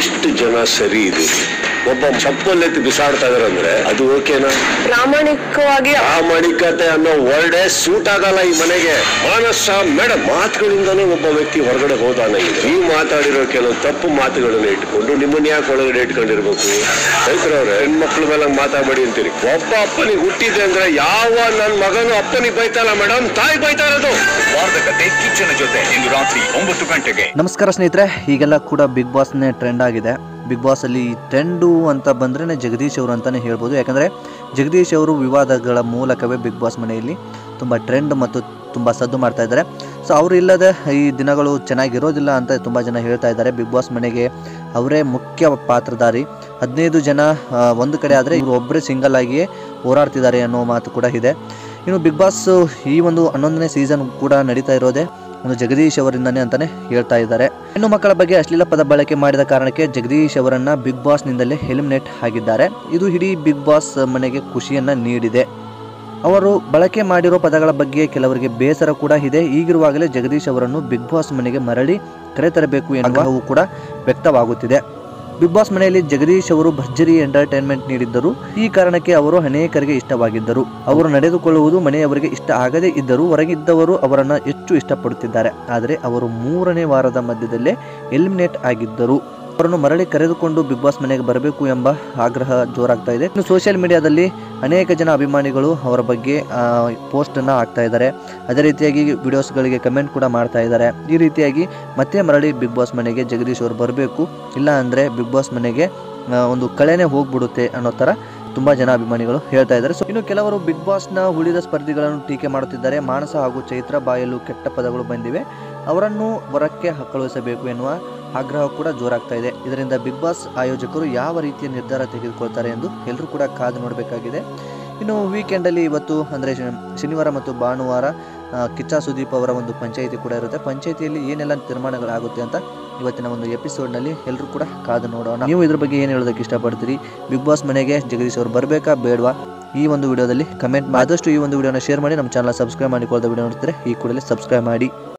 ಇಷ್ಟು ಜನ ಸರಿ ಇದೀವಿ ಒಬ್ಬ ಚಪ್ಪಲೆತ್ತಿ ಬಿಸಾಡ್ತಾ ಇದಾರಂದ್ರೆ ಅದು ಓಕೆನಾ ಪ್ರಾಮಾಣಿಕವಾಗಿ ಪ್ರಾಮಾಣಿಕತೆ ಅನ್ನೋ ವರ್ಡೇ ಸೂಟ್ ಆಗಲ್ಲ ಈ ಮನೆಗೆ ಮಾನಸ ಮೇಡಮ್ ಮಾತುಗಳಿಂದಾನೇ ಒಬ್ಬ ವ್ಯಕ್ತಿ ಹೊರಗಡೆ ಹೋದಾನ ಈಗ ನೀವು ಮಾತಾಡಿರೋ ಕೆಲವು ತಪ್ಪು ಮಾತುಗಳನ್ನ ಇಟ್ಕೊಂಡು ನಿಮ್ಮನ್ನ ಯಾಕೆ ಒಳಗಡೆ ಇಟ್ಕೊಂಡಿರ್ಬೇಕು ರೈತರವ್ರೆ ಹೆಣ್ಮಕ್ಳ ಮೇಲೆ ಹಂಗ್ ಮಾತಾಡಬೇಡಿ ಅಂತೀರಿ ಒಬ್ಬ ಅಪ್ಪನಿಗೆ ಹುಟ್ಟಿದೆ ಅಂದ್ರೆ ಯಾವ ನನ್ ಮಗನು ಅಪ್ಪನಿಗೆ ಬೈತಾನ ಮೇಡಮ್ ತಾಯಿ ಬೈತಾ ಇರೋದು ವಾರದ ಕತೆ ಕಿಚ್ಚನ ಜೊತೆ ಇಂದು ರಾತ್ರಿ ಒಂಬತ್ತು ಗಂಟೆಗೆ ನಮಸ್ಕಾರ ಸ್ನೇಹಿತರೆ ಈಗೆಲ್ಲ ಕೂಡ ಬಿಗ್ ಬಾಸ್ನೇ ಟ್ರೆಂಡ್ ಆಗಿದೆ ಬಿಗ್ ಬಾಸ್ ಅಲ್ಲಿ ಟ್ರೆಂಡು ಅಂತ ಬಂದ್ರೆ ಜಗದೀಶ್ ಅವರು ಅಂತಾನೆ ಹೇಳ್ಬೋದು ಯಾಕಂದ್ರೆ ಜಗದೀಶ್ ಅವರು ವಿವಾದಗಳ ಮೂಲಕವೇ ಬಿಗ್ ಬಾಸ್ ಮನೆಯಲ್ಲಿ ತುಂಬ ಟ್ರೆಂಡ್ ಮತ್ತು ತುಂಬ ಸದ್ದು ಮಾಡ್ತಾ ಇದ್ದಾರೆ ಸೊ ಅವರು ಇಲ್ಲದೆ ಈ ದಿನಗಳು ಚೆನ್ನಾಗಿರೋದಿಲ್ಲ ಅಂತ ತುಂಬ ಜನ ಹೇಳ್ತಾ ಇದ್ದಾರೆ ಬಿಗ್ ಬಾಸ್ ಮನೆಗೆ ಅವರೇ ಮುಖ್ಯ ಪಾತ್ರಧಾರಿ ಹದಿನೈದು ಜನ ಆ, ಒಂದು ಕಡೆ ಆದರೆ ಇವರು ಒಬ್ಬರೇ ಸಿಂಗಲ್ ಆಗಿಯೇ ಹೋರಾಡ್ತಿದ್ದಾರೆ ಅನ್ನೋ ಮಾತು ಕೂಡ ಇದೆ ಇನ್ನು ಬಿಗ್ ಬಾಸ್ ಈ ಒಂದು ಹನ್ನೊಂದನೇ ಸೀಸನ್ ಕೂಡ ನಡೀತಾ ಇರೋದೇ ಒಂದು ಜಗದೀಶ್ ಅವರಿಂದನೇ ಅಂತಾನೆ ಹೇಳ್ತಾ ಇದ್ದಾರೆ ಹೆಣ್ಣು ಮಕ್ಕಳ ಬಗ್ಗೆ ಅಶ್ಲೀಲ ಪದ ಬಳಕೆ ಮಾಡಿದ ಕಾರಣಕ್ಕೆ ಜಗದೀಶ್ ಅವರನ್ನ ಬಿಗ್ ಬಾಸ್ ನಿಂದಲೇ ಎಲಿಮಿನೇಟ್ ಆಗಿದ್ದಾರೆ ಇದು ಇಡೀ ಬಿಗ್ ಬಾಸ್ ಮನೆಗೆ ಖುಷಿಯನ್ನ ನೀಡಿದೆ ಅವರು ಬಳಕೆ ಮಾಡಿರೋ ಪದಗಳ ಬಗ್ಗೆ ಕೆಲವರಿಗೆ ಬೇಸರ ಕೂಡ ಇದೆ ಈಗಿರುವಾಗಲೇ ಜಗದೀಶ್ ಅವರನ್ನು ಬಿಗ್ ಬಾಸ್ ಮನೆಗೆ ಮರಳಿ ಕರೆತರಬೇಕು ಎನ್ನುವ ಆಗ್ರಹವೂ ಕೂಡ ವ್ಯಕ್ತವಾಗುತ್ತಿದೆ ಬಿಗ್ ಬಾಸ್ ಮನೆಯಲ್ಲಿ ಜಗದೀಶ್ ಅವರು ಭರ್ಜರಿ ಎಂಟರ್ಟೈನ್ಮೆಂಟ್ ನೀಡಿದ್ದರು ಈ ಕಾರಣಕ್ಕೆ ಅವರು ಅನೇಕರಿಗೆ ಇಷ್ಟವಾಗಿದ್ದರು ಅವರು ನಡೆದುಕೊಳ್ಳುವುದು ಮನೆಯವರಿಗೆ ಇಷ್ಟ ಆಗದೇ ಇದ್ದರೂ ಹೊರಗಿದ್ದವರು ಅವರನ್ನು ಹೆಚ್ಚು ಇಷ್ಟಪಡುತ್ತಿದ್ದಾರೆ ಆದರೆ ಅವರು ಮೂರನೇ ವಾರದ ಮಧ್ಯದಲ್ಲೇ ಎಲಿಮಿನೇಟ್ ಆಗಿದ್ದರು ಅವರನ್ನು ಮರಳಿ ಕರೆದುಕೊಂಡು ಬಿಗ್ ಬಾಸ್ ಮನೆಗೆ ಬರಬೇಕು ಎಂಬ ಆಗ್ರಹ ಜೋರಾಗ್ತಾ ಇದೆ ಇನ್ನು ಸೋಷಿಯಲ್ ಮೀಡಿಯಾದಲ್ಲಿ ಅನೇಕ ಜನ ಅಭಿಮಾನಿಗಳು ಅವರ ಬಗ್ಗೆ ಪೋಸ್ಟ್ ಅನ್ನ ಹಾಕ್ತಾ ಇದ್ದಾರೆ ಅದೇ ರೀತಿಯಾಗಿ ವಿಡಿಯೋಸ್ಗಳಿಗೆ ಕಮೆಂಟ್ ಕೂಡ ಮಾಡ್ತಾ ಇದ್ದಾರೆ ಈ ರೀತಿಯಾಗಿ ಮತ್ತೆ ಮರಳಿ ಬಿಗ್ ಬಾಸ್ ಮನೆಗೆ ಜಗದೀಶ್ ಅವರು ಬರಬೇಕು ಇಲ್ಲ ಅಂದರೆ ಬಿಗ್ ಬಾಸ್ ಮನೆಗೆ ಆ, ಒಂದು ಕಳೆನೇ ಹೋಗ್ಬಿಡುತ್ತೆ ಅನ್ನೋ ಥರ ತುಂಬಾ ಜನ ಅಭಿಮಾನಿಗಳು ಹೇಳ್ತಾ ಇದ್ದಾರೆ ಸೊ ಇನ್ನು ಕೆಲವರು ಬಿಗ್ ಬಾಸ್ನ ಉಳಿದ ಸ್ಪರ್ಧಿಗಳನ್ನು ಟೀಕೆ ಮಾಡುತ್ತಿದ್ದಾರೆ ಮಾನಸ ಹಾಗೂ ಚೈತ್ರ ಬಾಯಲು ಕೆಟ್ಟ ಪದಗಳು ಬಂದಿವೆ ಅವರನ್ನು ಹೊರಕ್ಕೆ ಕಳುಹಿಸಬೇಕು ಎನ್ನುವ ಆಗ್ರಹ ಕೂಡ ಜೋರಾಗ್ತಾ ಇದೆ ಇದರಿಂದ ಬಿಗ್ ಬಾಸ್ ಆಯೋಜಕರು ಯಾವ ರೀತಿಯ ನಿರ್ಧಾರ ತೆಗೆದುಕೊಳ್ತಾರೆ ಎಂದು ಎಲ್ಲರೂ ಕೂಡ ಕಾದು ನೋಡಬೇಕಾಗಿದೆ ಇನ್ನು ವೀಕೆಂಡಲ್ಲಿ ಇವತ್ತು ಅಂದರೆ ಶನಿವಾರ ಮತ್ತು ಭಾನುವಾರ ಆ, ಕಿಚ್ಚ ಸುದೀಪ್ ಅವರ ಒಂದು ಪಂಚಾಯಿತಿ ಕೂಡ ಇರುತ್ತೆ ಪಂಚಾಯಿತಿಯಲ್ಲಿ ಏನೆಲ್ಲ ತೀರ್ಮಾನಗಳಾಗುತ್ತೆ ಅಂತ ಇವತ್ತಿನ ಒಂದು ಎಪಿಸೋಡ್ನಲ್ಲಿ ಎಲ್ಲರೂ ಕೂಡ ಕಾದು ನೋಡೋಣ ನೀವು ಇದ್ರ ಬಗ್ಗೆ ಏನು ಹೇಳೋದಕ್ಕೆ ಇಷ್ಟಪಡ್ತೀರಿ ಬಿಗ್ ಬಾಸ್ ಮನೆಗೆ ಜಗದೀಶ್ ಅವರು ಬರಬೇಕಾ ಬೇಡವಾ ಈ ಒಂದು ವಿಡಿಯೋದಲ್ಲಿ ಕಮೆಂಟ್ ಆದಷ್ಟು ಈ ಒಂದು ವಿಡಿಯೋನ ಶೇರ್ ಮಾಡಿ ನಮ್ಮ ಚಾನಲ್ ಸಬ್ಸ್ಕ್ರೈಬ್ ಮಾಡಿಕೊಳ್ಳದ ವಿಡಿಯೋ ನೋಡ್ತಾರೆ ಈ ಕೂಡಲೇ ಸಬ್ಸ್ಕ್ರೈಬ್ ಮಾಡಿ